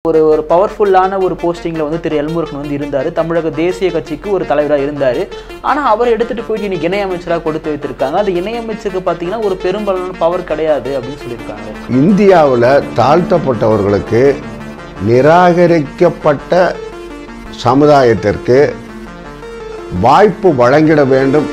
ஒரு ஒரு பவர்ஃபுல்லான ஒரு போஸ்டிங்கில் வந்து திரு எல்முருகன் வந்து இருந்தார் தமிழக தேசிய கட்சிக்கு ஒரு தலைவராக இருந்தார் ஆனால் அவர் எடுத்துகிட்டு போயிட்டு இன்னைக்கு இணையமைச்சராக கொடுத்து வைத்திருக்காங்க அது இணையமைச்சருக்கு பார்த்தீங்கன்னா ஒரு பெரும்பாலான பவர் கிடையாது அப்படின்னு சொல்லியிருக்காங்க இந்தியாவில் தாழ்த்தப்பட்டவர்களுக்கு நிராகரிக்கப்பட்ட சமுதாயத்திற்கு வாய்ப்பு வழங்கிட வேண்டும்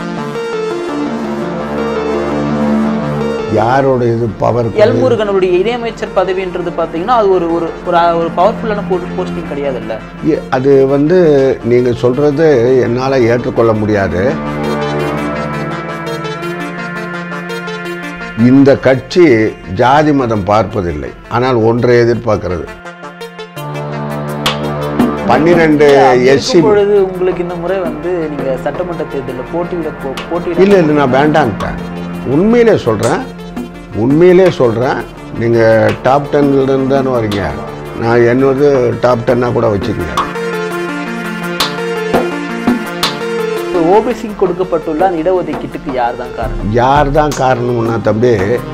யாரோட இது பவர் எல்முருகனுடைய இணையமைச்சர் பதவின்றது பார்த்தீங்கன்னா அது ஒரு ஒரு ஒரு ஒரு பவர்ஃபுல்லான போஸ்டிங் கிடையாதுல்ல அது வந்து நீங்கள் சொல்கிறது என்னால் ஏற்றுக்கொள்ள முடியாது இந்த கட்சி ஜாதி மதம் பார்ப்பதில்லை ஆனால் ஒன்றை எதிர்பார்க்கிறது பன்னிரெண்டு எஸ்சி இருக்கும் பொழுது உங்களுக்கு இந்த முறை வந்து நீங்க சட்டமன்ற தேர்தலில் போட்டியிட போ- போட்டியிட இல்லை இல்லை நான் வேண்டான்ட்டேன் உண்மையிலே சொல்கிறேன் உண்மையிலே சொல்கிறேன் நீங்கள் டாப் டென்லேருந்து தானே வரீங்க நான் என்னது டாப் டென்னாக கூட வச்சுக்கங்க ஓபிசிக்கு கொடுக்கப்பட்டுள்ள அந்த இடஒதுக்கீட்டுக்கு யார் தான் காரணம் யார் தான் காரணம்னா தம்பி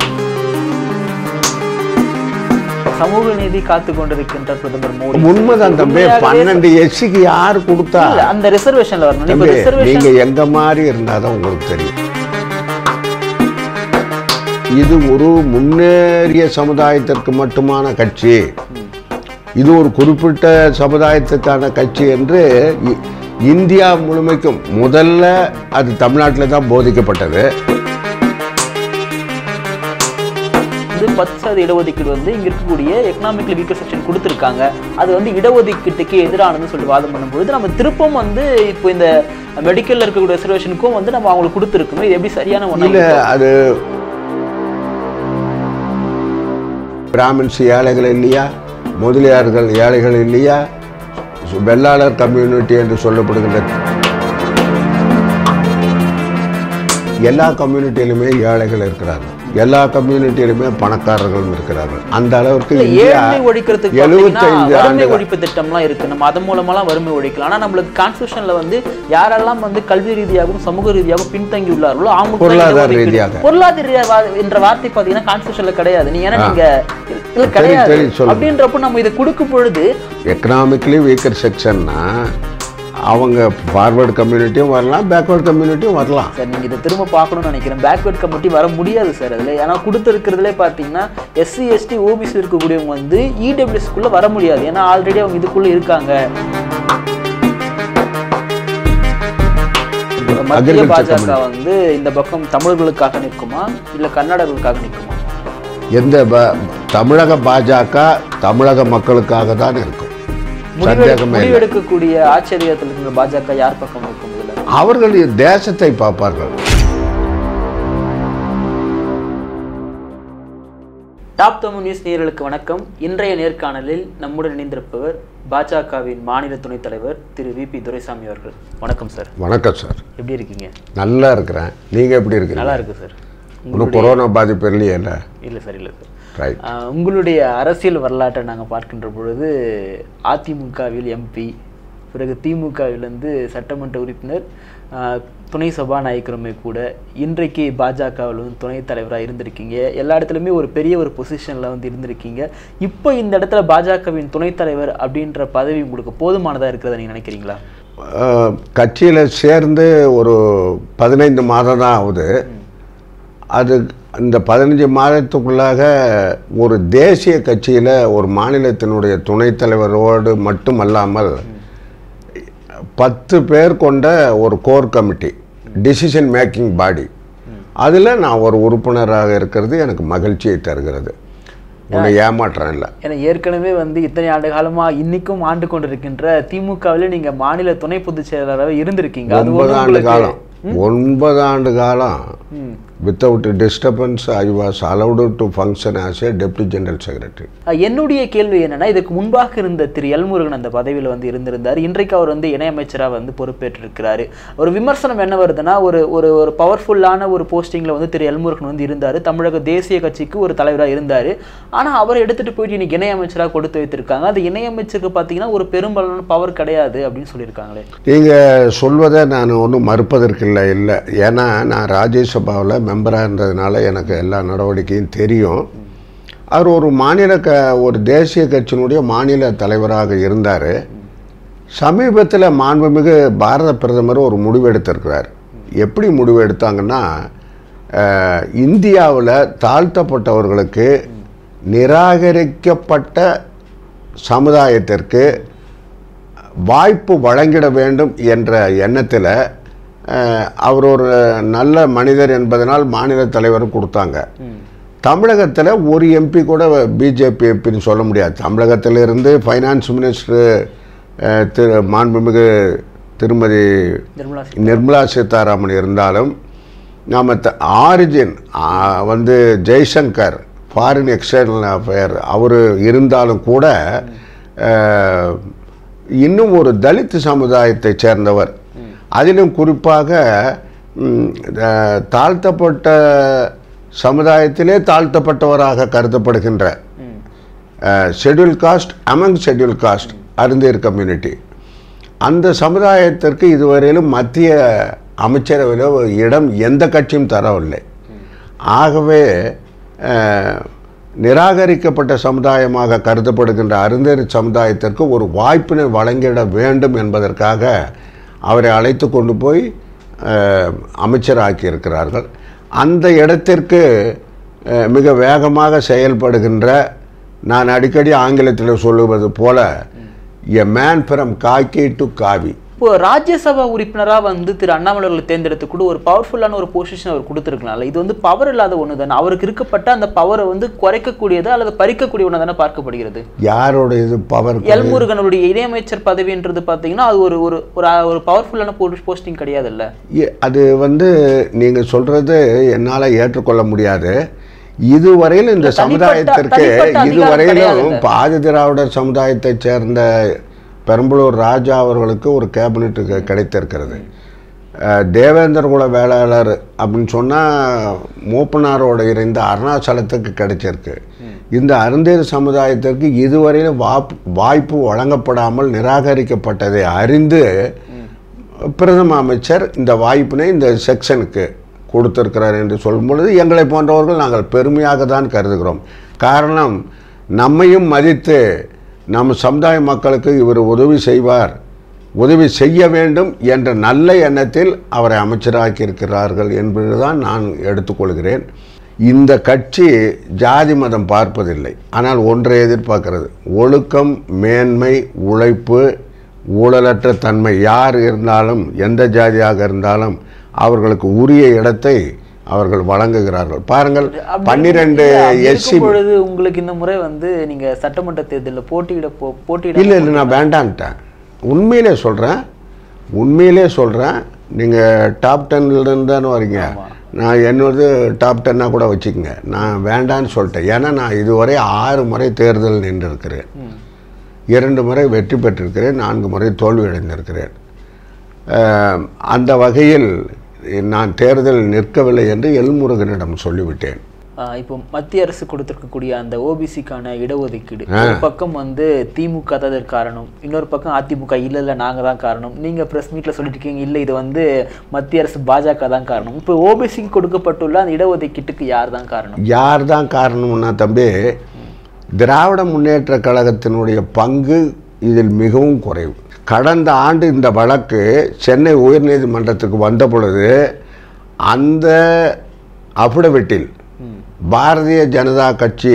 சமூக நீதி காத்து கொண்டிருக்கின்ற பிரதமர் மோடி உண்மைதான் தம்பி உண்மையாகவே பன்னெண்டு எஸ்சிக்கு யார் கொடுத்தா இல்ல, அந்த ரிசர்வேஷன்ல வரணும் இப்ப தம்பி ரிசர்வேஷன் நீங்க எங்க மாதிரி இருந்தாதான் உங்களுக்கு தெரியும் இது ஒரு முன்னேறிய சமுதாயத்திற்கு மட்டுமான கட்சி இது ஒரு குறிப்பிட்ட சமுதாயத்துக்கான கட்சி என்று இ- இந்தியா முழுமைக்கும் முதல்ல அது தமிழ்நாட்டில் தான் போதிக்கப்பட்டது வந்து பத்து சதவீத இடஒதுக்கீடு வந்து இங்க இருக்கக்கூடிய எக்கனாமிக்கல் வீக்கர் செக்ஷன் கொடுத்துருக்காங்க அது வந்து இடஒதுக்கீட்டுக்கு எதிரானதுன்னு சொல்லி வாதம் பண்ணும்பொழுது நம்ம திருப்பம் வந்து இப்போ இந்த மெடிக்கல்ல இருக்கக்கூடிய ரிசர்வேஷனுக்கும் வந்து நம்ம அவங்களுக்கு கொடுத்துருக்கணும் இது எப்படி சரியான ஒண்ணா இல்ல அது பிராமின்ஸ் ஏழைகள் இல்லையா முதலியார்கள் ஏழைகள் இல்லையா சு- வெள்ளாளர் கம்யூனிட்டி என்று சொல்லப்படுகின்ற எல்லா கம்யூனிட்டியிலுமே ஏழைகள் இருக்கிறார்கள் எல்லா கம்யூனிட்டியிலுமே பணக்காரர்களும் இருக்கிறார்கள் அந்த அளவுக்கு இல்ல, இந்தியா ஏழ்மை ஒழிக்கிறதுக்கு பாத்தீங்கன்னா எழுபத்தைந்து வறுமை ஆண்டுகள் ஒழிப்பு திட்டம்லாம் இருக்கு நம்ம அதன் மூலமாலாம் வறுமை ஒழிக்கலாம் ஆனா நம்மளுக்கு கான்ஸ்டியூஷன்ல வந்து யாரெல்லாம் வந்து கல்வி ரீதியாகவும் சமூக ரீதியாகவும் பின்தங்கி உள்ளார்களோ அவங்களுக்கு தான் பொருளாதார இடஒதுக்கீடு. ரீதியாக. பொருளாதார ரீதியா வா- என்ற வார்த்தை பாத்தீங்கன்னா கான்ஸ்டியூஷன்ல கிடையாது நீ ஏன்னா நீங்க இல்ல சரி, கிடையாது சரி, சொல்லுங்க. அப்படின்றப்ப நம்ம இதை கொடுக்கும் பொழுது எக்கனாமிக்கலி வீக்கர் செக்ஷன்னா அவங்க ஃபார்வர்டு கம்யூனிட்டியும் வரலாம் பேக்வர்டு கம்யூனிட்டியும் வரலாம் சார் நீங்க இதை திரும்ப பார்க்கணும்னு நினைக்கிறேன் பேக்வர்ட் கமிட்டி வர முடியாது சார் அதுல ஏன்னா கொடுத்துருக்கிறதுலே பாத்தீங்கன்னா எஸ்சி எஸ்டி ஓபிசி இருக்கக்கூடியவங்க வந்து இடபிள்யூஎஸ்குள்ள வர முடியாது ஏன்னா ஆல்ரெடி அவங்க இதுக்குள்ள இருக்காங்க மத்திய Agriculture பாஜக வந்து இந்த பக்கம் தமிழர்களுக்காக நிற்குமா இல்ல கன்னடர்களுக்காக நிற்குமா எந்த ப- தமிழக பாஜக தமிழக மக்களுக்காக தான் இருக்கும் முடிவெடு சந்தேகமே இல்லை முடிவெடுக்கக்கூடிய ஆட்சி அதிகாரத்தில் இருக்கிற பாஜக யார் பக்கம் இருக்கும் இதுல அவர்கள் தேசத்தை பார்ப்பார்கள் டாப் தமிழ் நியூஸ் நேயர்களுக்கு வணக்கம் இன்றைய நேர்காணலில் நம்முடன் இணைந்திருப்பவர் பாஜகவின் மாநில துணைத் தலைவர் திரு வி பி துரைசாமி அவர்கள் வணக்கம் சார் வணக்கம் சார் எப்படி இருக்கீங்க நல்லா இருக்கிறேன் நீங்க எப்படி இருக்கீங்க நல்லா இருக்கு சார் இன்னும் கொரோனா பாதிப்பு இல்லையே இல்லை இல்லை சார் இல்லை சார் ரைட் ஆஹ் உங்களுடைய அரசியல் வரலாற்றை நாங்கள் பார்க்கின்ற பொழுது அதிமுகவில் எம்பி பிறகு திமுகவிலிருந்து சட்டமன்ற உறுப்பினர் ஆஹ் துணை சபாநாயகருமே கூட இன்றைக்கு பாஜகவில் வந்து துணைத் தலைவராக இருந்திருக்கீங்க எல்லா இடத்துலையுமே ஒரு பெரிய ஒரு பொசிஷனில் வந்து இருந்திருக்கீங்க இப்போ இந்த இடத்துல பாஜகவின் துணைத் தலைவர் அப்படின்ற பதவி உங்களுக்கு போதுமானதாக இருக்கிறத நீங்கள் நினைக்கிறீங்களா கட்சியில் சேர்ந்து ஒரு பதினைந்து மாதம் தான் ஆகுது அது இந்த பதினஞ்சு மாதத்துக்குள்ளாக ஒரு தேசிய கட்சியில் ஒரு மாநிலத்தினுடைய துணைத் தலைவரோடு மட்டுமல்லாமல் பத்து பேர் கொண்ட ஒரு core committee decision making body அதில் நான் ஒரு உறுப்பினராக இருக்கிறது எனக்கு மகிழ்ச்சியை தருகிறது உன்னை ஏமாற்றம் இல்லை ஏன்னா ஏற்கனவே வந்து இத்தனை ஆண்டு காலமா இன்னைக்கும் ஆண்டு கொண்டிருக்கின்ற திமுகவில் நீங்க மாநில துணை பொதுச் செயலாளராக இருந்திருக்கீங்க அது ஒன்பது ஒண்ணும் ஆண்டு உங்களுக்கு- காலம் ஒன்பது ஆண்டு காலம் ம். Without disturbance I was allowed to function as a deputy general secretary uh என்னுடைய கேள்வி என்னன்னா இதுக்கு முன்பாக இருந்த திரு எல்முருகன் அந்த பதவியில் வந்து இருந்திருந்தார் இன்றைக்கு அவர் வந்து இணையமைச்சராக வந்து பொறுப்பேற்றிருக்கிறாரு ஒரு விமர்சனம் என்ன வருதுன்னா ஒரு ஒரு ஒரு பவர்ஃபுல்லான ஒரு போஸ்டிங்கில் வந்து திரு எல்முருகன் வந்து இருந்தார் தமிழக தேசிய கட்சிக்கு ஒரு தலைவராக இருந்தார் ஆனால் அவரை எடுத்துட்டு போயிட்டு இன்னைக்கு இணையமைச்சராக கொடுத்து வைத்திருக்காங்க அது இணையமைச்சருக்கு பார்த்தீங்கன்னா ஒரு பெரும்பாலான பவர் கிடையாது அப்படின்னு சொல்லியிருக்காங்களே நீங்கள் சொல்வதை நான் ஒன்றும் மறுப்பதற்கில்லை இல்லை ஏன்னா நான் ராஜ்யசபாவில் மெம்பராக இருந்ததுனால எனக்கு எல்லா நடவடிக்கையும் தெரியும் அவர் ஒரு மாநில க ஒரு தேசிய கட்சியினுடைய மாநில தலைவராக இருந்தார் சமீபத்தில் மாண்புமிகு பாரத பிரதமர் ஒரு முடிவு எடுத்திருக்கிறார் எப்படி முடிவு எடுத்தாங்கன்னா அஹ், இந்தியாவில் தாழ்த்தப்பட்டவர்களுக்கு நிராகரிக்கப்பட்ட சமுதாயத்திற்கு வாய்ப்பு வழங்கிட வேண்டும் என்ற எண்ணத்தில் அஹ், அவர் ஒரு நல்ல மனிதர் என்பதனால் மாநில தலைவர் கொடுத்தாங்க தமிழகத்தில் ஒரு எம்பி கூட பிஜேபி எம்பின்னு சொல்ல முடியாது தமிழகத்திலிருந்து ஃபைனான்ஸ் மினிஸ்டர் அஹ், திரு மாண்புமிகு திருமதி நிர்மலா நிர்மலா சீதாராமன் இருந்தாலும் நாம் த ஆரிஜின் வந்து ஜெய்சங்கர் ஃபாரின் எக்ஸ்டர்னல் அஃபேர் அவர் இருந்தாலும் கூட அஹ், இன்னும் ஒரு தலித் சமுதாயத்தைச் சேர்ந்தவர் அதிலும் குறிப்பாக ம், அஹ், தாழ்த்தப்பட்ட சமுதாயத்திலே தாழ்த்தப்பட்டவராக கருதப்படுகின்ற schedule caste among schedule caste அருந்தேர் கம்யூனிட்டி அந்த சமுதாயத்திற்கு இதுவரையிலும் மத்திய அமைச்சரவையில் ஒரு இடம் எந்த கட்சியும் தரவில்லை ஆகவே அஹ், நிராகரிக்கப்பட்ட சமுதாயமாக கருதப்படுகின்ற அருந்தேர் சமுதாயத்திற்கு ஒரு வாய்ப்பினை வழங்கிட வேண்டும் என்பதற்காக அவரை அழைத்து கொண்டு போய் அஹ், அமைச்சராக்கி இருக்கிறார்கள் அந்த இடத்திற்கு அஹ், மிக வேகமாக செயல்படுகின்ற நான் அடிக்கடி ஆங்கிலத்தில் சொல்லுவது போல a man from khaki to kaavi இப்போ ராஜ்யசபா உறுப்பினரா வந்து திரு அண்ணாமலை அவர்களை தேர்ந்தெடுத்து கூட ஒரு பவர்ஃபுல்லான ஒரு பொசிஷன் அவர் கொடுத்துருக்கலாம்ல இது வந்து பவர் இல்லாத ஒன்று தானே அவருக்கு இருக்கப்பட்ட அந்த பவரை வந்து குறைக்கக்கூடியது அல்லது பறிக்கக்கூடிய ஒன்று தானே பார்க்கப்படுகிறது யாரோட இது பவர் எல்முருகனுடைய இணையமைச்சர் பதவின்றது பார்த்தீங்கன்னா அது ஒரு ஒரு ஒரு ஒரு பவர்ஃபுல்லான போஸ்டிங் கிடையாதுல்ல இ- அது வந்து நீங்கள் சொல்கிறது என்னால் ஏற்றுக்கொள்ள முடியாது இதுவரையிலும் இந்த தனிப்பட்ட- சமுதாயத்திற்கு தனிப்பட்ட அதிகாரம் இதுவரையிலும் கிடையாதுல்ல. பாதி திராவிடர் சமுதாயத்தைச் சேர்ந்த பெரம்பலூர் ராஜா அவர்களுக்கு ஒரு கேபினெட் க- கிடைத்திருக்கிறது அஹ், தேவேந்திர குல வேளாளர் அப்படின்னு சொன்னால் மூப்பனாரோட இருந்த அருணாச்சலத்துக்கு கிடைச்சிருக்கு இந்த அருந்தேர் சமுதாயத்திற்கு இதுவரையிலும் வாப் வாய்ப்பு வழங்கப்படாமல் நிராகரிக்கப்பட்டதை அறிந்து பிரதம அமைச்சர் இந்த வாய்ப்பினை இந்த செக்ஷனுக்கு கொடுத்திருக்கிறார் என்று சொல்லும் பொழுது எங்களை போன்றவர்கள் நாங்கள் பெருமையாக தான் கருதுகிறோம் காரணம் நம்மையும் மதித்து நம் சமுதாய மக்களுக்கு இவர் உதவி செய்வார் உதவி செய்ய வேண்டும் என்ற நல்ல எண்ணத்தில் அவரை அமைச்சராக்கி இருக்கிறார்கள் என்பதுதான் நான் எடுத்துக்கொள்கிறேன் இந்த கட்சி ஜாதி மதம் பார்ப்பதில்லை ஆனால் ஒன்றை எதிர்பார்க்கிறது ஒழுக்கம் மேன்மை உழைப்பு ஊழலற்ற தன்மை யார் இருந்தாலும் எந்த ஜாதியாக இருந்தாலும் அவர்களுக்கு உரிய இடத்தை அவர்கள் வழங்குகிறார்கள் பாருங்கள் அப்படி பன்னிரெண்டு இல்ல, அப்படி எஸ்சி இருக்கும் பொழுது உங்களுக்கு இந்த முறை வந்து நீங்க சட்டமன்ற தேர்தலில் போட்டியிட போ போட்டியிட இல்லை இல்லை நான் வேண்டான்ட்டேன் உண்மையிலே சொல்கிறேன் உண்மையிலே சொல்கிறேன் நீங்கள் டாப் டென்லேருந்து தானே வரீங்க நான் என்னோடது டாப் டென்னாக கூட வச்சுக்கோங்க நான் வேண்டான்னு சொல்லிட்டேன் ஏன்னா நான் இதுவரை ஆறு முறை தேர்தல் நின்றிருக்கிறேன் இரண்டு முறை வெற்றி பெற்றிருக்கிறேன் நான்கு முறை தோல்வி அடைந்திருக்கிறேன் அஹ், அந்த வகையில் நான் தேர்தலில் நிற்கவில்லை என்று எல்முருகனிடம் சொல்லிவிட்டேன் ஆஹ் இப்போ மத்திய அரசு கொடுத்திருக்கக்கூடிய அந்த ஓபிசிக்கான இடஒதுக்கீடு ஒரு பக்கம் வந்து திமுக தான் இதற்கு காரணம் இன்னொரு பக்கம் அதிமுக இல்ல இல்ல நாங்க தான் காரணம் நீங்க பிரஸ் மீட்ல சொல்லிட்டு இருக்கீங்க இல்ல இது வந்து மத்திய அரசு பாஜக தான் காரணம் இப்போ ஓபிசிக்கு கொடுக்கப்பட்டுள்ள அந்த இடஒதுக்கீட்டுக்கு யார் தான் காரணம் யார் தான் காரணம்னா தம்பி திராவிட முன்னேற்ற கழகத்தினுடைய பங்கு இதில் மிகவும் குறைவு கடந்த ஆண்டு இந்த வழக்கு சென்னை உயர்நீதிமன்றத்துக்கு வந்த பொழுது அந்த அஃபிடவிட்டில் பாரதிய ஜனதா கட்சி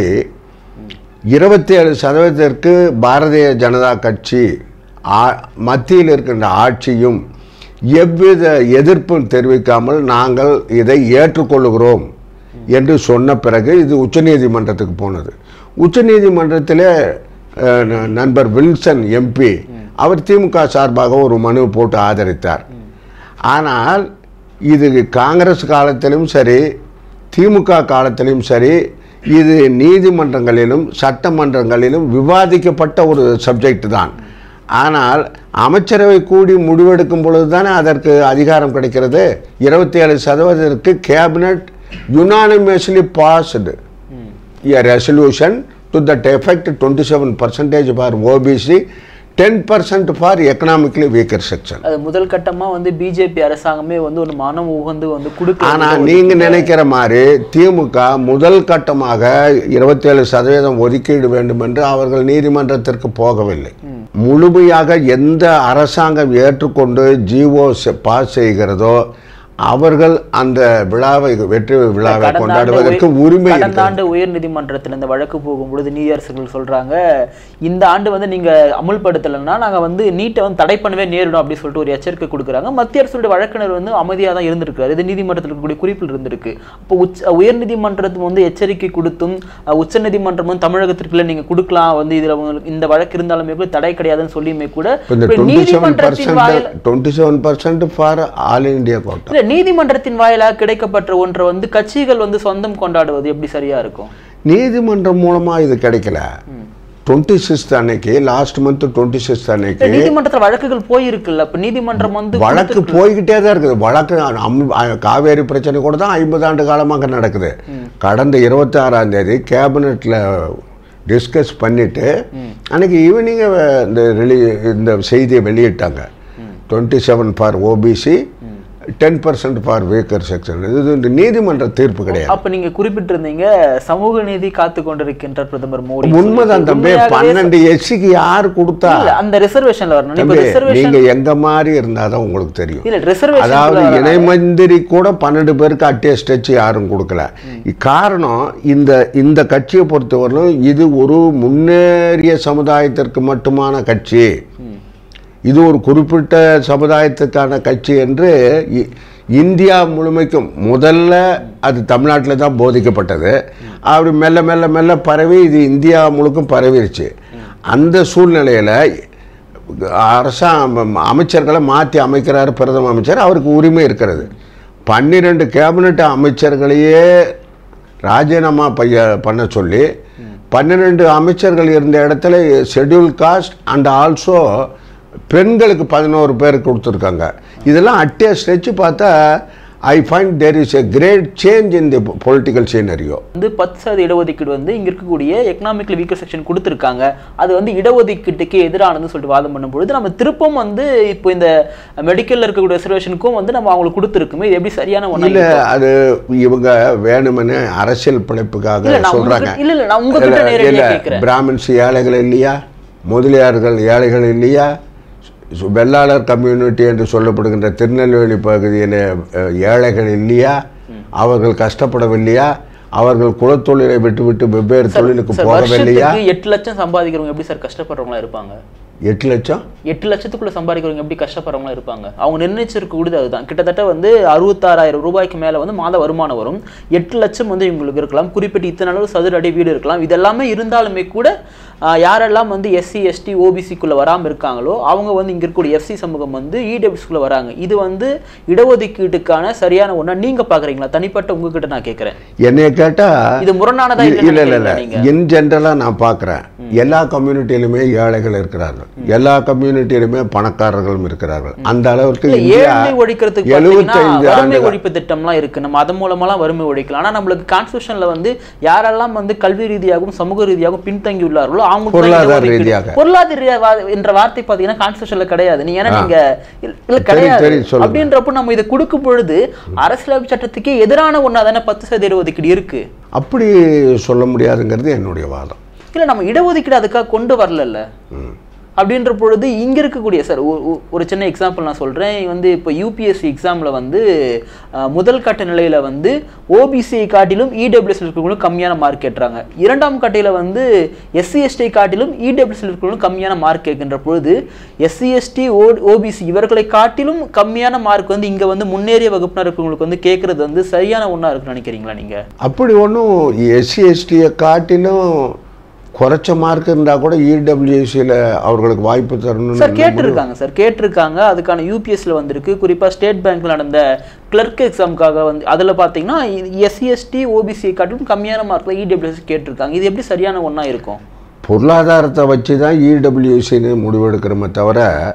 இருபத்தி ஏழு சதவீதத்திற்கு பாரதிய ஜனதா கட்சி ஆ- மத்தியில் இருக்கின்ற ஆட்சியும் எவ்வித எதிர்ப்பும் தெரிவிக்காமல் நாங்கள் இதை ஏற்றுக்கொள்கிறோம் என்று சொன்ன பிறகு இது உச்சநீதிமன்றத்துக்கு போனது உச்சநீதிமன்றத்தில் அஹ், ந- நண்பர் வில்சன் எம்பி அவர் திமுக சார்பாக ஒரு மனு போட்டு ஆதரித்தார் ஆனால் இது காங்கிரஸ் காலத்திலும் சரி திமுக காலத்திலும் சரி இது நீதிமன்றங்களிலும் சட்டமன்றங்களிலும் விவாதிக்கப்பட்ட ஒரு சப்ஜெக்ட் தான் ஆனால் அமைச்சரவை கூடி முடிவெடுக்கும் பொழுது தானே அதற்கு அதிகாரம் கிடைக்கிறது இருபத்தி ஏழு சதவீதத்திற்கு cabinet unanimously passed a resolution to that effect 27 percentage for OBC ten percent for economically weaker section அது முதல் கட்டமா வந்து பிஜேபி அரசாங்கமே வந்து ஒரு மனம் உகந்து வந்து கொடுக்க ஆனா நீங்க நினைக்கிற மாதிரி திமுக முதல் கட்டமாக இருபத்தேழு சதவீதம் ஒதுக்கீடு வேண்டும் என்று அவர்கள் நீதிமன்றத்திற்கு போகவில்லை முழுமையாக எந்த அரசாங்கம் ஏற்றுக்கொண்டு ஜிஓ பாஸ் செய்கிறதோ அவர்கள் அந்த விழாவை வெற்றி விழாவை கடந்த ஆண்டு கொண்டாடுவதற்கு உய- உரிமை கடந்த இருக்கிறது. ஆண்டு உயர் நீதிமன்றத்தில் இந்த வழக்கு போகும்பொழுது நீதியரசர்கள் சொல்றாங்க இந்த ஆண்டு வந்து நீங்க அமுல்படுத்தலைன்னா நாங்க வந்து நீட்டை வந்து தடை பண்ணவே நேரிடும் அப்படின்னு சொல்லிட்டு ஒரு எச்சரிக்கை கொடுக்குறாங்க மத்திய அரசுடைய வழக்கினர் வந்து அமைதியா தான் இருந்திருக்காரு இது நீதிமன்றத்தில் இருக்கக்கூடிய குறிப்பில் இருந்திருக்கு இப்போ உச்ச உயர் நீதிமன்றத்தும் வந்து எச்சரிக்கை கொடுத்தும் அஹ், உச்ச நீதிமன்றம் வந்து தமிழகத்திற்குள்ள நீங்க கொடுக்கலாம் வந்து இதுல உங்களுக்கு இந்த வழக்கு இருந்தாலுமே கூட தடை கிடையாதுன்னு சொல்லியுமே கூட இப்ப இந்த இப்ப டுவெண்ட்டி செவன் நீதிமன்றத்தின் வாயில percent twenty seven percent for all India quota இல்ல நீதிமன்றத்தின் வாயிலாக கிடைக்கப்பட்ட ஒன்றை வந்து கட்சிகள் வந்து சொந்தம் கொண்டாடுவது எப்படி சரியா இருக்கும் நீதிமன்றம் மூலமா இது கிடைக்கல டுவெண்ட்டி சிக்ஸ்த் அன்னைக்கு லாஸ்ட் மந்த் டுவெண்ட்டி சிக்ஸ்த் இல்ல, அன்னைக்கு நீதிமன்றத்துல வழக்குகள் போயிருக்குல்ல அப்ப நீதிமன்றம் வந்து வழக்கு போய்கிட்டே தான் இருக்குது வழக்கு அம்- அ- காவேரி பிரச்சனை கூட தான் ஐம்பது ஆண்டு காலமாக நடக்குது கடந்த இருபத்தி ஆறாம் தேதி கேபினெட்டில் டிஸ்கஸ் பண்ணிட்டு அன்னைக்கு ஈவினிங் இந்த ரிலீ இந்த செய்தியை வெளியிட்டாங்க twenty seven for OBC ten percent for weaker section இது இந்த நீதிமன்ற தீர்ப்பு கிடையாது அப்ப நீங்க குறிப்பிட்டிருந்தீங்க சமூக நீதி காத்து கொண்டிருக்கின்ற பிரதமர் மோடி உண்மைதான் தம்பி உண்மையாகவே பன்னெண்டு எஸ்சிக்கு யார் கொடுத்தா இல்ல, அந்த ரிசர்வேஷன்ல வரணும் இப்ப தம்பி ரிசர்வேஷன் நீங்க எங்க மாதிரி இருந்தாதான் உங்களுக்கு தெரியும் இல்ல ரிசர்வேஷன் அதாவது இணை மந்திரி கூட பன்னெண்டு பேருக்கு அட்டேஸ்ட் வச்சு யாரும் கொடுக்கல காரணம் இந்த இந்த கட்சியை பொறுத்தவரையிலும் இது ஒரு முன்னேறிய சமுதாயத்திற்கு மட்டுமான கட்சி இது ஒரு குறிப்பிட்ட சமுதாயத்துக்கான கட்சி என்று இ- இந்தியா முழுமைக்கும் முதல்ல அது தமிழ்நாட்டில் தான் போதிக்கப்பட்டது அப்படி மெல்ல மெல்ல மெல்ல பரவி இது இந்தியா முழுக்கும் பரவிருச்சு அந்த சூழ்நிலையில் அரசா அமைச்சர்களை மாற்றி அமைக்கிறார் பிரதம அமைச்சர் அவருக்கு உரிமை இருக்கிறது பன்னிரெண்டு கேபினட் அமைச்சர்களையே ராஜினாமா பைய பண்ண சொல்லி பன்னிரெண்டு அமைச்சர்கள் இருந்த இடத்துல ஷெட்யூல் காஸ்ட் அண்ட் ஆல்சோ பெண்களுக்கு பதினோரு பேர் கொடுத்துருக்காங்க இதெல்லாம் அட்டேஸ்ட் வச்சு பார்த்தா I find there is a great change in the political scenario வந்து பத்து சதவீத இடஒதுக்கீடு வந்து இங்க இருக்கக்கூடிய எக்கனாமிக்கல் வீக்கர் செக்ஷன் கொடுத்துருக்காங்க அது வந்து இடஒதுக்கீட்டுக்கு எதிரானதுன்னு சொல்லிட்டு வாதம் பண்ணும்பொழுது நம்ம திருப்பம் வந்து இப்போ இந்த மெடிக்கல்ல இருக்கக்கூடிய ரிசர்வேஷனுக்கும் வந்து நம்ம அவங்களுக்கு கொடுத்துருக்குமே இது எப்படி சரியான ஒண்ணா இல்ல அது இவங்க வேணுமென்னு அரசியல் பிழைப்புக்காக இல்ல, நான் சொல்றாங்க உங்ககிட்ட- இல்ல, இல்ல, நான் உங்ககிட்ட இல்ல, நேரடியா இல்ல, கேட்கிறேன். பிராமின்ஸ் ஏழைகள் இல்லையா முதலியார்கள் ஏழைகள் இல்லையா சு- வெள்ளாளர் கம்யூனிட்டி என்று சொல்லப்படுகின்ற திருநெல்வேலி பகுதியில் அஹ், ஏழைகள் இல்லையா அவர்கள் கஷ்டப்படவில்லையா அவர்கள் குலத்தொழிலை விட்டுவிட்டு வெவ்வேறு தொழிலுக்கு சார் போகவில்லையா வருஷத்துக்கு எட்டு லட்சம் சம்பாதிக்கிறவங்க எப்படி சார் கஷ்டப்படுறவங்களா இருப்பாங்க எட்டு லட்சம் எட்டு லட்சத்துக்குள்ள சம்பாதிக்கிறவங்க எப்படி கஷ்டப்படுறவங்களா இருப்பாங்க அவங்க நிர்ணயிச்சிருக்கக்கூடியது அதுதான் கிட்டத்தட்ட வந்து அறுபத்தாறாயிரம் ரூபாய்க்கு மேல வந்து மாத வருமானம் வரும் எட்டு லட்சம் வந்து இவங்களுக்கு இருக்கலாம் குறிப்பிட்ட இத்தனை அளவு சதுர அடி வீடு இருக்கலாம் இதெல்லாமே இருந்தாலுமே கூட ஆஹ், யாரெல்லாம் வந்து எஸ்சி எஸ்டி ஓபிசிக்குள்ள வராம இருக்காங்களோ அவங்க வந்து இங்க இருக்கக்கூடிய எஃப்சி சமூகம் வந்து இடபிள்யூஸ்குள்ள வராங்க இது வந்து இடஒதுக்கீட்டுக்கான சரியான ஒண்ணா நீங்க பாக்குறீங்களா தனிப்பட்ட உங்ககிட்ட நான் கேட்கிறேன் என்னைய கேட்டா இது முரணானதா இல்ல இல்லைன்னு இல்ல இல்ல நினைக்கிறீங்களா நீங்க? இன் ஜென்ரலா நான் பார்க்குறேன் எல்லா கம்யூனிட்டியிலுமே ஏழைகள் இருக்கிறார்கள் எல்லா கம்யூனிட்டியிலுமே பணக்காரர்களும் இருக்கிறார்கள் அந்த அளவுக்கு இல்ல, இந்தியா ஏழ்மை ஒழிக்கிறதுக்கு பாத்தீங்கன்னா எழுபத்தைந்து வறுமை ஆண்டுகள் ஒழிப்பு திட்டம்லாம் இருக்கு நம்ம அதன் மூலமாலாம் வறுமை ஒழிக்கலாம் ஆனா நம்மளுக்கு கான்ஸ்டியூஷன்ல வந்து யாரெல்லாம் வந்து கல்வி ரீதியாகவும் சமூக ரீதியாகவும் பின்தங்கி உள்ளார்களோ அவங்களுக்கு தான் பொருளாதார இடஒதுக்கீடு. ரீதியாக. பொருளாதார ரீதியா வா- என்ற வார்த்தை பாத்தீங்கன்னா கான்ஸ்டியூஷன்ல கிடையாது நீ ஏன்னா ஆ. நீங்க இல்ல- இல்ல தெரியும், கிடையாது தெரியும், சொல்லுங்க. அப்படின்றப்ப நம்ம இதை கொடுக்கும் பொழுது அரசியலமைப்பு சட்டத்துக்கே எதிரான ஒண்ணா தானே பத்து சதவீத இடஒதுக்கீடு இருக்கு அப்படி சொல்ல முடியாதுங்கிறது என்னுடைய வாதம் இல்ல நம்ம இடஒதுக்கீடு அதுக்காக கொண்டு வரல அப்படின்ற பொழுது இங்க இருக்கக்கூடிய சார் ஒரு சின்ன எக்ஸாம்பிள் நான் சொல்றேன் வந்து இப்போ யூபிஎஸ்சி எக்ஸாம்ல வந்து அஹ், முதல் கட்ட நிலையில வந்து ஓபிசியை காட்டிலும் இடபிள்யூஎஸ் இருக்கிறவங்களும் கம்மியான மார்க் கேட்டுறாங்க இரண்டாம் கட்டையில வந்து எஸ்சி எஸ்டி காட்டிலும் இடபிள்யூஎஸ் இருக்கிறவங்களும் கம்மியான மார்க் கேட்கின்ற பொழுது எஸ்சி எஸ்டி ஓ ஓபிசி இவர்களை காட்டிலும் கம்மியான மார்க் வந்து இங்க வந்து முன்னேறிய வகுப்பினர் இருக்கிறவங்களுக்கு வந்து கேட்கறது வந்து சரியான ஒண்ணா இருக்குன்னு நினைக்கிறீங்களா நீங்க அப்படி ஒன்றும் எஸ்சி எஸ்டியை காட்டிலும் குறைச்ச மார்க் இருந்தால் கூட இடபிள்யூசியில் அவர்களுக்கு வாய்ப்பு சார் தரணும்னு கேட்டிருக்காங்க சார் கேட்டிருக்காங்க அதுக்கான யூபிஎஸ்ல வந்திருக்கு குறிப்பா ஸ்டேட் பேங்க்ல நடந்த கிளர்க் எக்ஸாமுக்காக வந்து அதுல பாத்தீங்கன்னா எஸ்சி எஸ்டி ஓபிசி காட்டிலும் கம்மியான மார்க்ல இடபிள்யூஎஸ் கேட்டிருக்காங்க இது எப்படி சரியான ஒண்ணா இருக்கும் பொருளாதாரத்தை வச்சு தான் இடபிள்யூசின்னு முடிவெடுக்கிறோமே தவிர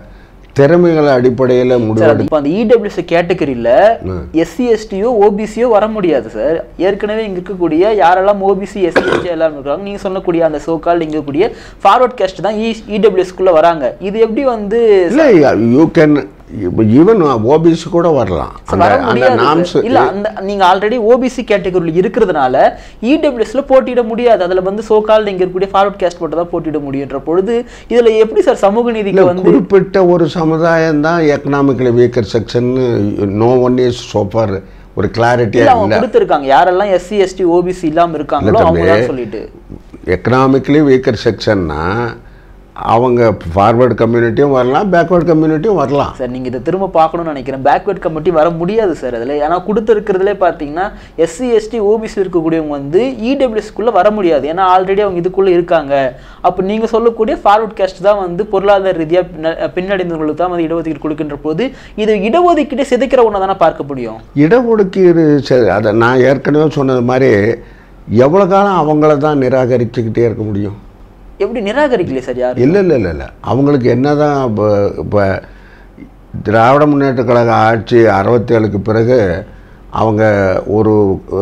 திறமைகள் அடிப்படையில் சார் முடிவெடு அது இப்போ அந்த இடபிள்யூஎஸ் கேட்டகரியில் எஸ்சி எஸ்டியோ ஓபிசியோ வர முடியாது சார் ஏற்கனவே இங்க இருக்கக்கூடிய யாரெல்லாம் ஓபிசி எஸ்சி எஸ்டி எல்லாம் இருக்காங்க நீங்க சொல்லக்கூடிய அந்த சோக்கால் இங்க இருக்கக்கூடிய ஃபார்வர்ட் கேஸ்ட் தான் இடபிள்யூஎஸ்குள்ள வராங்க இது எப்படி வந்து இல்லை யூ கேன் ஈவன் ஓபிசி கூட வரலாம் சார், அந்த வர அந்த முடியாது நாம்ஸ் சார். இல்ல அந்த நீங்க ஆல்ரெடி ஓபிசி கேட்டகரியில் இருக்கிறதுனால இடபிள்யூஎஸ்ல போட்டியிட முடியாது அதுல வந்து சோகால் இங்க இருக்கக்கூடிய ஃபார்வர்ட் கேஸ்ட் மட்டும் தான் போட்டியிட முடியுன்ற பொழுது இதுல எப்படி சார் சமூக நீதிக்கு வந்து குறிப்பிட்ட ஒரு சமுதாயம் தான் economically weaker section no one is சோஃபர் ஒரு இல்ல கிளாரிட்டியாக அவங்க இல்லை கொடுத்துருக்காங்க யாரெல்லாம் எஸ்சி எஸ்டி ஓபிசி இல்லாம இருக்காங்களோ இல்ல அவங்க தம்பி. தான் சொல்லிட்டு எக்கனாமிக்கலி வீக்கர் செக்ஷன்னா அவங்க ஃபார்வர்டு கம்யூனிட்டியும் வரலாம் பேக்வர்ட் கம்யூனிட்டியும் வரலாம் சார் நீங்க இதை திரும்ப பார்க்கணும்னு நினைக்கிறேன் பேக்வர்ட் கமிட்டி வர முடியாது சார் அதுல ஏன்னா கொடுத்துருக்கிறதுலே பார்த்தீங்கன்னா எஸ்சி எஸ்டி ஓபிசி இருக்கக்கூடியவங்க வந்து இடபிள்யூஎஸ்க்குள்ள வர முடியாது ஏன்னா ஆல்ரெடி அவங்க இதுக்குள்ள இருக்காங்க அப்போ நீங்க சொல்லக்கூடிய ஃபார்வர்ட் கேஸ்ட் தான் வந்து பொருளாதார ரீதியா பின்ன- பின்னடைந்தவங்களுக்கு தான் வந்து இடஒதுக்கீடு கொடுக்கின்ற போது இது இடஒதுக்கீட்டை சிதைக்கிற ஒன்று தானே பார்க்க முடியும் இடஒதுக்கீடு சரி அதை நான் ஏற்கனவே சொன்னது மாதிரி எவ்வளோ காலம் அவங்கள தான் நிராகரிச்சுக்கிட்டே இருக்க முடியும் எப்படி நிராகரிக்கலையே சார் யாரு இல்லை இல்லை இல்லை இல்லை அவங்களுக்கு என்ன தான் இப்போ இப்போ திராவிட முன்னேற்ற கழக ஆட்சி அறுபத்தேழுக்கு பிறகு அவங்க ஒரு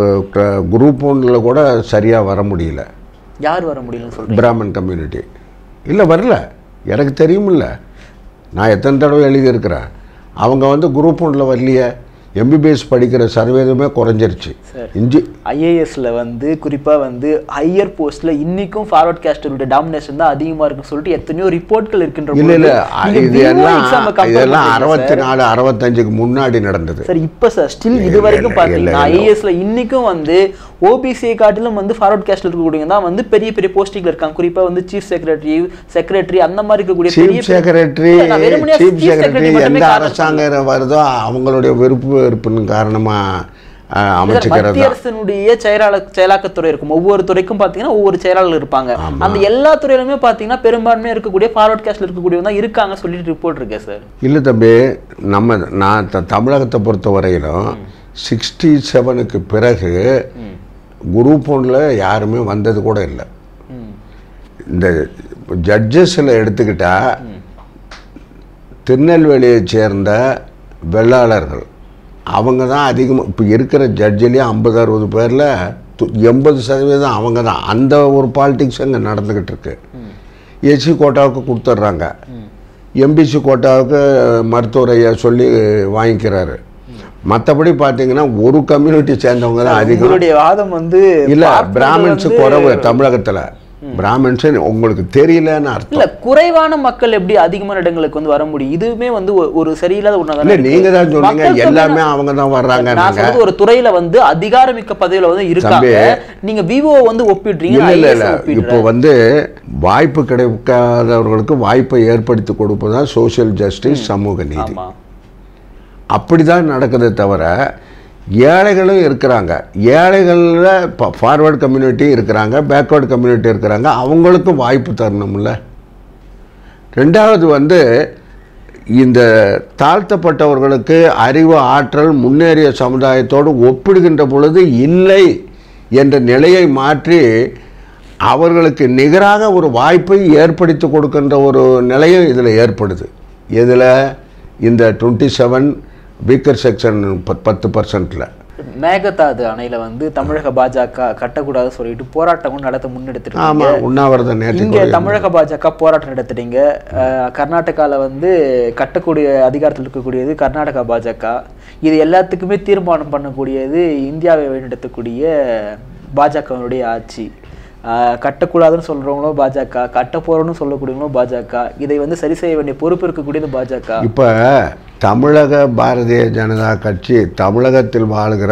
குரூப் ஒன்றில் கூட சரியாக வர முடியல யார் வர முடியலன்னு சொல்றீங்க பிராமன் கம்யூனிட்டி இல்லை வரல எனக்கு தெரியுமில்ல நான் எத்தனை தடவை எழுதியிருக்கிறேன் அவங்க வந்து குரூப் ஒன்றில் வரலையே எம்பிபிஎஸ் படிக்கிற சதவீதமே குறைஞ்சிருச்சு சார் இஞ்சி ஐஏஎஸ்ல வந்து குறிப்பா வந்து ஹையர் போஸ்ட்ல இன்னைக்கும் ஃபார்வர்ட் காஸ்டருடைய டாமினேஷன் தான் அதிகமா இருக்குன்னு சொல்லிட்டு எத்தனையோ ரிப்போர்ட்கள் இருக்கின்ற இல்லை இல்லை பொழுது, நீங்க இது BO எல்லாம் exam அ compare இதெல்லாம் பண்றீங்க அறுபத்தி சார். நாலு அறுபத்தஞ்சுக்கு முன்னாடி நடந்தது சார் இப்ப சார் ஸ்டில் இல்ல, இது வரைக்கும் இல்ல, பாத்தீங்கன்னா இல்ல, இல்ல. ஐஏஎஸ்ல இன்னைக்கும் வந்து ஓபிசியை காட்டிலும் வந்து ஃபார்வர்ட் காஸ்ட்ல இருக்கக்கூடியவங்க தான் வந்து பெரிய பெரிய போஸ்டிங்ல இருக்காங்க குறிப்பா வந்து சீஃப் செக்ரட்டரி செக்ரட்டரி அந்த மாதிரி இருக்கக்கூடிய பெரிய சீஃப் செக்ரட்டரி இல்ல, நான் வெறுமனே சீஃப் chief செக்ரட்டரி secretary மட்டுமே எந்த காரணம் அரசாங்கம் வருதோ அவங்களுடைய விருப்பு வெறுப்பின் காரணமாக சார், அமைச்சுக்கிறது மத்திய தான் அரசினுடைய செயலாளர் செயலாக்கத்துறை இருக்கும் ஒவ்வொரு துறைக்கும் பாத்தீங்கன்னா ஒவ்வொரு செயலாளர் இருப்பாங்க அந்த எல்லா துறையிலுமே பாத்தீங்கன்னா பெரும்பான்மையா இருக்கக்கூடிய ஃபார்வர்ட் காஸ்ட்ல இருக்கக்கூடியவங்க தான் இருக்காங்க சொல்லிட்டு ரிப்போர்ட் இருக்கேன் சார் இல்லை தம்பி நம்ம நான் த- தமிழகத்தை பொறுத்த வரையிலும் சிக்ஸ்டி செவனுக்கு பிறகு குரூப் ஒன்றில் யாருமே வந்தது கூட இல்லை ம். இந்த ஜட்ஜஸில் எடுத்துக்கிட்டா திருநெல்வேலியைச் சேர்ந்த வெள்ளாளர்கள் அவங்க தான் அதிகமாக இப்போ இருக்கிற ஜட்ஜிலேயே ஐம்பது அறுபது பேரில் எண்பது சதவீதம் அவங்க தான் அந்த ஒரு பாலிடிக்ஸ் அங்கே நடந்துக்கிட்டு இருக்கு எஸ்சி கோட்டாவுக்கு கொடுத்துட்றாங்க எம்பிசி கோட்டாவுக்கு மருத்துவர் ஐயா சொல்லி வாங்கிக்கிறாரு மற்றபடி பார்த்தீங்கன்னா ஒரு கம்யூனிட்டி சேர்ந்தவங்க தான் அதிகம் உங்களுடைய வாதம் வந்து இல்ல பார்ப்பது பிராமின்ஸ் வந்து- குறைவு தமிழகத்துல பிராமின்ஸ் உங்களுக்கு தெரியலன்னு அர்த்தம் இல்ல குறைவான மக்கள் எப்படி அதிகமான இடங்களுக்கு வந்து வர முடியும் இதுவுமே வந்து ஒரு- ஒரு சரியில்லாத இல்ல ஒண்ணாதான் நீங்க தான் சொன்னீங்க மக்கள் எல்லாமே அவங்க தான் வர்றாங்க நான் சொல்றது ஒரு துறையில வந்து அதிகாரமிக்க பதவியில வந்து இருக்காங்க நீங்க விவோ வந்து ஒப்பிடுறீங்க இல்ல இல்ல IAS இல்ல ஒப்பிடுறேன். இப்போ வந்து வாய்ப்பு கிடைக்காதவர்களுக்கு வாய்ப்பை ஏற்படுத்தி கொடுப்பதுதான் சோஷியல் ஜஸ்டிஸ் சமூக நீதி ஆமா அப்படிதான் நடக்குதே தவிர ஏழைகளும் இருக்கிறாங்க ஏழைகளில் ஃபார்வர்ட் கம்யூனிட்டி இருக்கிறாங்க பேக்வேர்டு கம்யூனிட்டி இருக்கிறாங்க அவங்களுக்கும் வாய்ப்பு தரணும்ல ரெண்டாவது வந்து இந்த தாழ்த்தப்பட்டவர்களுக்கு அறிவு ஆற்றல் முன்னேறிய சமுதாயத்தோடு ஒப்பிடுகின்ற பொழுது இல்லை என்ற நிலையை மாற்றி அவர்களுக்கு நிகராக ஒரு வாய்ப்பை ஏற்படுத்தி கொடுக்கின்ற ஒரு நிலையும் இதில் ஏற்படுது இதில் இந்த டுவெண்ட்டி செவன் வீக்கர் செக்ஷன் பத்து பர்சன்ட்டில் மேகதாது அணையில வந்து தமிழக பாஜக கட்டக்கூடாதுன்னு சொல்லிட்டு போராட்டமும் நடத்த முன்னெடுத்துட்டு ஆமாம் உண்ணாவிரதம் இங்க நேற்று தமிழக பாஜக போராட்டம் நடத்துறீங்க அஹ், கர்நாடகால வந்து கட்டக்கூடிய அதிகாரத்தில் இருக்கக்கூடியது கர்நாடகா பாஜக இது எல்லாத்துக்குமே தீர்மானம் பண்ணக்கூடியது இந்தியாவை வழிநடத்தக்கூடிய பாஜகவினுடைய ஆட்சி அஹ், கட்டக்கூடாதுன்னு சொல்றவங்களும் பாஜக கட்ட போறோம்னு சொல்லக்கூடியவங்களும் பாஜக இதை வந்து சரி செய்ய வேண்டிய பொறுப்பு இருக்கக்கூடியது பாஜக இப்போ தமிழக பாரதிய ஜனதா கட்சி தமிழகத்தில் வாழ்கிற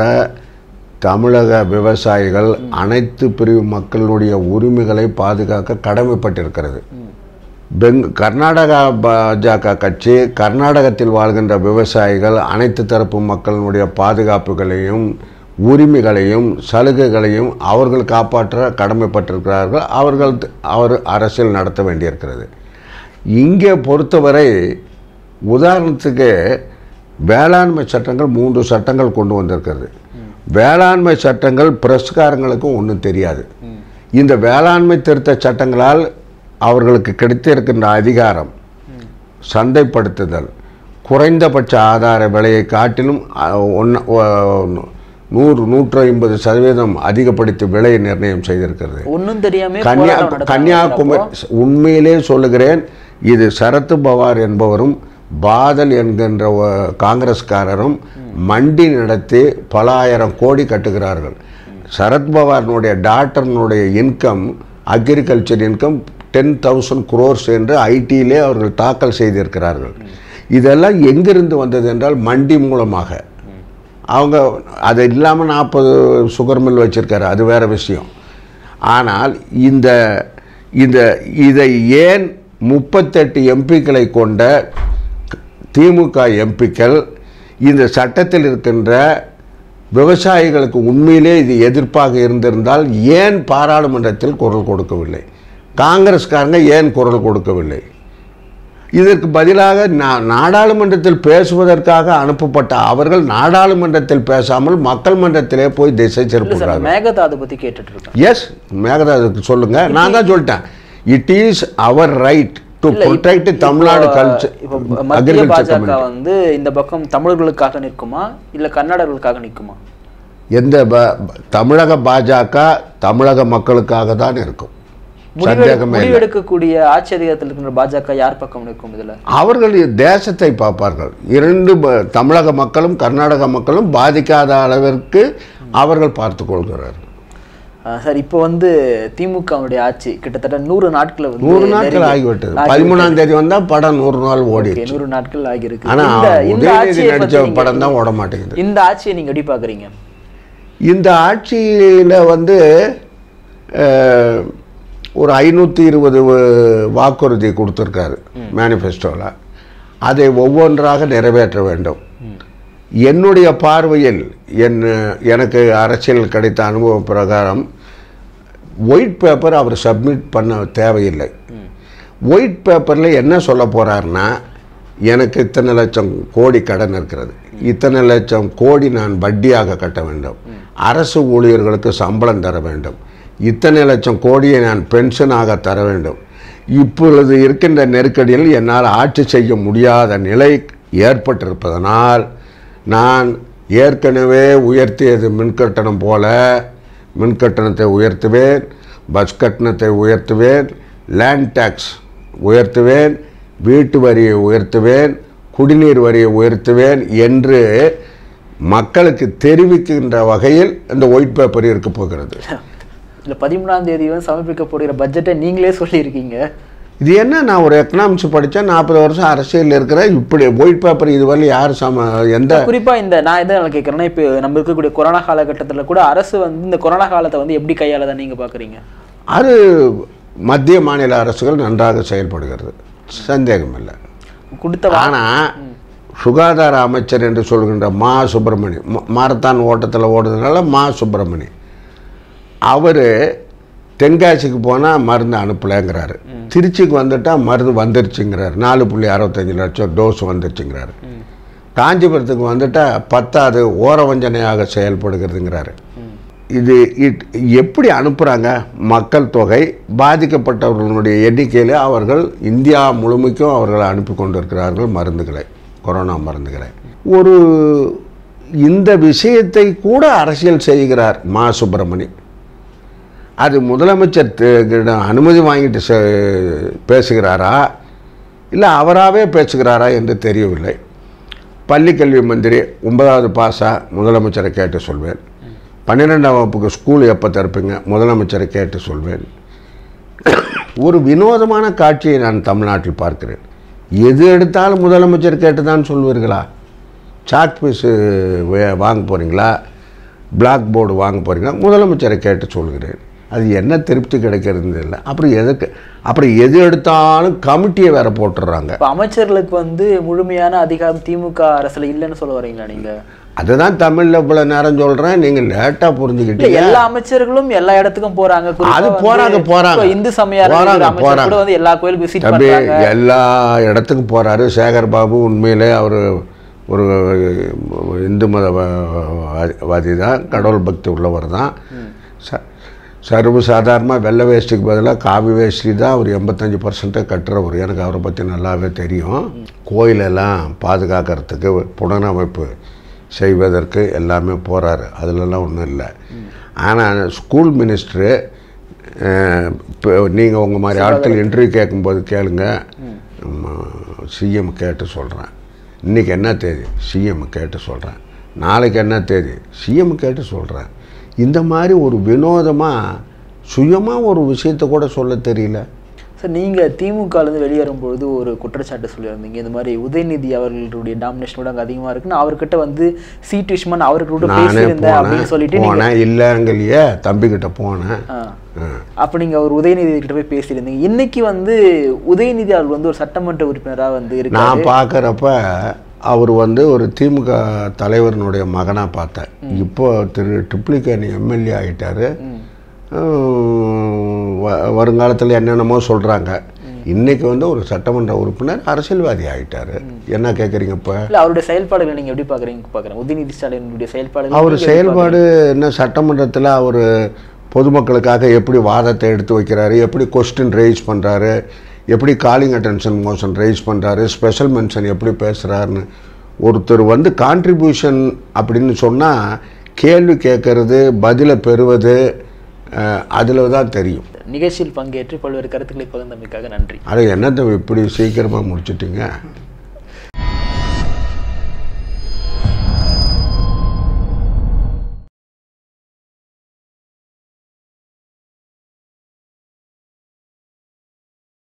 தமிழக விவசாயிகள் அனைத்து பிரிவு மக்களுடைய உரிமைகளை பாதுகாக்க கடமைப்பட்டிருக்கிறது பெங் கர்நாடகா பாஜக கட்சி கர்நாடகத்தில் வாழ்கின்ற விவசாயிகள் அனைத்து தரப்பு மக்களுடைய பாதுகாப்புகளையும் உரிமைகளையும் சலுகைகளையும் அவர்கள் காப்பாற்ற கடமைப்பட்டிருக்கிறார்கள் அவர்கள் அவர் அரசியல் நடத்த வேண்டியிருக்கிறது இங்கே பொறுத்தவரை உதாரணத்துக்கு வேளாண்மை சட்டங்கள் மூன்று சட்டங்கள் கொண்டு வந்திருக்கிறது வேளாண்மை சட்டங்கள் பிரஸ்காரங்களுக்கும் ஒன்றும் தெரியாது இந்த வேளாண்மை திருத்த சட்டங்களால் அவர்களுக்கு கிடைத்திருக்கின்ற அதிகாரம் சந்தைப்படுத்துதல் குறைந்தபட்ச ஆதார விலையை காட்டிலும் ஒன்று நூறு நூற்று ஐம்பது சதவீதம் அதிகப்படுத்தி விலை நிர்ணயம் செய்திருக்கிறது ஒண்ணும் தெரியாம கன்னியா போராட்டம் நடத்துறாங்க. கன்னியாகுமரி உண்மையிலே சொல்லுகிறேன் இது சரத் பவார் என்பவரும் பாதல் என்கின்ற ஒ- காங்கிரஸ்காரரும் மண்டி நடத்தி பல ஆயிரம் கோடி கட்டுகிறார்கள் சரத்பவாரினுடைய டாக்டர்னுடைய income agriculture income ten thousand crores என்று ஐடியிலே அவர்கள் தாக்கல் செய்திருக்கிறார்கள் இதெல்லாம் எங்கிருந்து வந்தது என்றால் மண்டி மூலமாக அவங்க அது இல்லாமல் நாற்பது சுகர் மில் வச்சுருக்காரு அது வேறு விஷயம் ஆனால் இந்த இந்த இதை ஏன் முப்பத்தெட்டு எம்பிக்களை கொண்ட திமுக எம்பிக்கள் இந்த சட்டத்தில் இருக்கின்ற விவசாயிகளுக்கு உண்மையிலே இது எதிர்ப்பாக இருந்திருந்தால் ஏன் பாராளுமன்றத்தில் குரல் கொடுக்கவில்லை காங்கிரஸ்காரங்க ஏன் குரல் கொடுக்கவில்லை இதற்கு பதிலாக நா- நாடாளுமன்றத்தில் பேசுவதற்காக அனுப்பப்பட்ட அவர்கள் நாடாளுமன்றத்தில் பேசாமல் மக்கள் மன்றத்திலே போய் திசை இல்ல சார் திருப்புகிறார்கள் நான் மேகதாது பத்தி கேட்டுட்டு இருக்கேன் எஸ் மேகதாதுக்கு சொல்லுங்க நான் தான் சொல்லிட்டேன் it is our right to இல்ல, இப்ப- ப்ரொடெக்ட் தமிழ்நாடு இப்போ- கல்ச்சர் இப்போ மத்திய பாஜக வந்து இந்த பக்கம் தமிழர்களுக்காக நிற்குமா இல்ல கன்னடர்களுக்காக நிற்குமா எந்த ப- ப- தமிழக பாஜக தமிழக மக்களுக்காக தான் இருக்கும் முடிவெடு- சந்தேகமே இல்லை முடிவெடுக்கக்கூடிய ஆட்சி அதிகாரத்தில் இருக்கின்ற பாஜக யார் பக்கம் நிற்கும் இதுல அவர்கள் தேசத்தை பார்ப்பார்கள் இரண்டு ப- தமிழக மக்களும் கர்நாடக மக்களும் பாதிக்காத அளவிற்கு அவர்கள் பார்த்து கொள்கிறார்கள் அஹ் சார் இப்போ வந்து திமுகவுடைய ஆட்சி கிட்டத்தட்ட நூறு நாட்கள் வந்து நூறு நாட்கள் நெருங்கி- ஆகிவிட்டது ஆகிவிட்டது. பதிமூணாம் தேதி வந்தா படம் நூறு நாள் ஓடி Okay, நூறு நாட்கள் ஆகியிருக்கு ஆனா இந்த இந்த உதயநிதி ஆட்சியை நடிச்ச பத்தி நீங்க- படம் தான் ஓட மாட்டேங்குது இந்த ஆட்சியை நீங்க எப்படி பாக்குறீங்க இந்த ஆட்சியில் வந்து அஹ், ஒரு ஐநூற்றி இருபது வாக்குறுதி கொடுத்துருக்காரு மேனிஃபெஸ்டோவில் அதை ஒவ்வொன்றாக நிறைவேற்ற வேண்டும் என்னுடைய பார்வையில் என் எனக்கு அரசியல் கிடைத்த அனுபவ பிரகாரம் ஒயிட் பேப்பர் அவர் சப்மிட் பண்ண தேவையில்லை ஒயிட் பேப்பரில் என்ன சொல்ல போகிறாருன்னா எனக்கு இத்தனை லட்சம் கோடி கடன் இருக்கிறது இத்தனை லட்சம் கோடி நான் வட்டியாக கட்ட வேண்டும் அரசு ஊழியர்களுக்கு சம்பளம் தர வேண்டும் இத்தனை லட்சம் கோடியை நான் பென்ஷனாக தர வேண்டும் இப்பொழுது இருக்கின்ற நெருக்கடியில் என்னால் ஆட்சி செய்ய முடியாத நிலை ஏற்பட்டிருப்பதனால் நான் ஏற்கனவே உயர்த்தியது மின்கட்டணம் போல மின்கட்டணத்தை உயர்த்துவேன் பஸ் கட்டணத்தை உயர்த்துவேன் லேண்ட் டேக்ஸ் உயர்த்துவேன் வீட்டு வரியை உயர்த்துவேன் குடிநீர் வரியை உயர்த்துவேன் என்று மக்களுக்கு தெரிவிக்கின்ற வகையில் இந்த ஒயிட் பேப்பர் இருக்க போகிறது இல்ல பதிமூணாம் தேதி வந்து சமர்ப்பிக்கப்படுகிற பட்ஜெட்டை நீங்களே சொல்லியிருக்கீங்க இது என்ன நான் ஒரு எக்கனாமிக்ஸ் படித்தேன் நாற்பது வருஷம் அரசியலில் இருக்கிறேன் இப்படி ஒயிட் பேப்பர் இதுவரை யார் சம எந்த குறிப்பா இந்த நான் எதை நான் கேட்கறேன்னா இப்போ நம்ம இருக்கக்கூடிய கொரோனா காலகட்டத்துல கூட அரசு வந்து இந்த கொரோனா காலத்தை வந்து எப்படி கையாளதா நீங்க பாக்குறீங்க அது மத்திய மாநில அரசுகள் நன்றாக செயல்படுகிறது சந்தேகம் இல்லை கொடுத்த வா- ஆனால் சுகாதார அமைச்சர் என்று சொல்கின்ற மா சுப்பிரமணி ம- மாரத்தான் ஓட்டத்தில் ஓடுறதுனால மா சுப்பிரமணி அவர் தென்காசிக்கு போனால் மருந்து அனுப்பலைங்கிறாரு திருச்சிக்கு வந்துட்டால் மருந்து வந்துருச்சுங்கிறாரு நாலு புள்ளி அறுபத்தஞ்சு லட்சம் டோஸ் வந்துருச்சுங்கிறாரு காஞ்சிபுரத்துக்கு வந்துட்டால் பத்தாவது ஓரவஞ்சனையாக செயல்படுகிறதுங்கிறாரு இது இட் எப்படி அனுப்புகிறாங்க மக்கள் தொகை பாதிக்கப்பட்டவர்களுடைய எண்ணிக்கையில் அவர்கள் இந்தியா முழுமைக்கும் அவர்கள் அனுப்பி கொண்டிருக்கிறார்கள் மருந்துகளை கொரோனா மருந்துகளை ஒரு இந்த விஷயத்தை கூட அரசியல் செய்கிறார் மா சுப்பிரமணி அது முதலமைச்சர் தி- கிட்ட அனுமதி வாங்கிட்டு செ- பேசுகிறாரா இல்லை அவராகவே பேசுகிறாரா என்று தெரியவில்லை பள்ளிக்கல்வி மந்திரி ஒன்பதாவது பாஸா முதலமைச்சரை கேட்டு சொல்வேன் பன்னிரெண்டாம் வகுப்புக்கு ஸ்கூல் எப்போ திறப்பீங்க முதலமைச்சரை கேட்டு சொல்வேன் ஒரு வினோதமான காட்சியை நான் தமிழ்நாட்டில் பார்க்கிறேன் எது எடுத்தாலும் முதலமைச்சர் கேட்டு தான் சொல்வீர்களா சாக் பீஸு வாங்க போகிறீங்களா பிளாக் போர்டு வாங்க போகிறீங்களா முதலமைச்சரை கேட்டு சொல்கிறேன் அது என்ன திருப்தி கிடைக்கிறது இல்லை அப்புறம் எதுக்கு அப்புறம் எது எடுத்தாலும் கமிட்டியை வேற போட்டுடுறாங்க இப்ப அமைச்சர்களுக்கு வந்து முழுமையான அதிகாரம் திமுக அரசுல இல்லைன்னு சொல்ல வரீங்களா நீங்க அதுதான் தமிழில் இவ்வளோ நேரம் சொல்கிறேன் நீங்கள் லேட்டாக இல்ல புரிஞ்சுக்கிட்டீங்க எல்லா அமைச்சர்களும் எல்லா இடத்துக்கும் போறாங்க குறிப்பா அது வந்து போறாங்க, போறாங்க. இப்ப இந்து சமய போறாங்க, அறநிலையத்துறை அமைச்சர் போறாங்க. கூட வந்து எல்லா கோயிலுக்கும் விசிட் தம்பி பண்றாங்க எல்லா இடத்துக்கும் போகிறாரு சேகர் பாபு உண்மையிலே அவர் ஒரு இந்து மத வா- வாதி தான் கடவுள் பக்தி உள்ளவர் தான் ச சர்வ சாதாரணமாக வெள்ளை வேஷ்டிக்கு பதிலாக காவி வேஷ்டி தான் அவர் எண்பத்தஞ்சு பர்சன்ட்டே கட்டுறவர் எனக்கு அவரை பற்றி நல்லாவே தெரியும் கோயிலெல்லாம் பாதுகாக்கிறதுக்கு புனரமைப்பு செய்வதற்கு எல்லாமே போகிறாரு அதிலெல்லாம் ஒன்றும் இல்லை ஆனால் ஸ்கூல் மினிஸ்டரு இப்போ நீங்கள் உங்கள் மாதிரி ஆட்கள் இன்டர்வியூ கேட்கும்போது கேளுங்க சிஎம் கேட்டு சொல்கிறேன் இன்றைக்கி என்ன தேதி சிஎம் கேட்டு சொல்கிறேன் நாளைக்கு என்ன தேதி சிஎம் கேட்டு சொல்கிறேன் இந்த மாதிரி ஒரு வினோதமாக சுயமாக ஒரு விஷயத்தை கூட சொல்ல தெரியல சார் நீங்கள் திமுகலேருந்து வெளியேறும்பொழுது ஒரு குற்றச்சாட்டு சொல்லியிருந்தீங்க இந்த மாதிரி உதயநிதி அவர்களுடைய டாமினேஷனோட அங்கே அதிகமாக இருக்குன்னு அவர்கிட்ட வந்து சீட் விஷயமா நான் அவர்கிட்ட கூட நானே பேசியிருந்தேன் அப்படின்னு போனேன் சொல்லிட்டு நீங்க போனேன் இல்லைங்கலையே தம்பிக்கிட்ட போனேன் ஆ. ஆ. அப்ப நீங்க அவர் உதயநிதி கிட்ட போய் பேசியிருந்தீங்க இன்னைக்கு வந்து உதயநிதி அவர்கள் வந்து ஒரு சட்டமன்ற உறுப்பினரா வந்து இருக்காரு நான் பார்க்குறப்ப அவர் வந்து ஒரு திமுக தலைவரினுடைய மகனாக பார்த்தேன் இப்போ திரு ட்ரிப்ளிகேன் எம்எல்ஏ ஆகிட்டாரு வருங்காலத்தில் என்னென்னமோ சொல்கிறாங்க இன்னைக்கு வந்து ஒரு சட்டமன்ற உறுப்பினர் அரசியல்வாதி ஆகிட்டாரு என்ன கேட்குறீங்க இப்போ இல்ல அவருடைய செயல்பாடுகளை நீங்க எப்படி பாக்குறீங்க பாக்குறேன் உதயநிதி ஸ்டாலினுடைய செயல்பாடுகள் அவர் நீங்க எப்படி செயல்பாடு என்ன சட்டமன்றத்தில் அவர் பொதுமக்களுக்காக எப்படி வாதத்தை எடுத்து வைக்கிறாரு எப்படி கொஸ்டின் ரைஸ் பண்ணுறாரு எப்படி காலிங் அட்டென்ஷன் மோஷன் ரைஸ் பண்ணுறாரு ஸ்பெஷல் மென்ஷன் எப்படி பேசுகிறாருன்னு ஒருத்தர் வந்து கான்ட்ரிபியூஷன் அப்படின்னு சொன்னால் கேள்வி கேட்கறது பதிலை பெறுவது அதில் தான் தெரியும் பாக்குறீங்க? நிகழ்ச்சியில் பங்கேற்று பல்வேறு கருத்துக்களை பகிர்ந்தமைக்காக நன்றி அது என்னத்தை இப்படி சீக்கிரமாக முடிச்சிட்டிங்க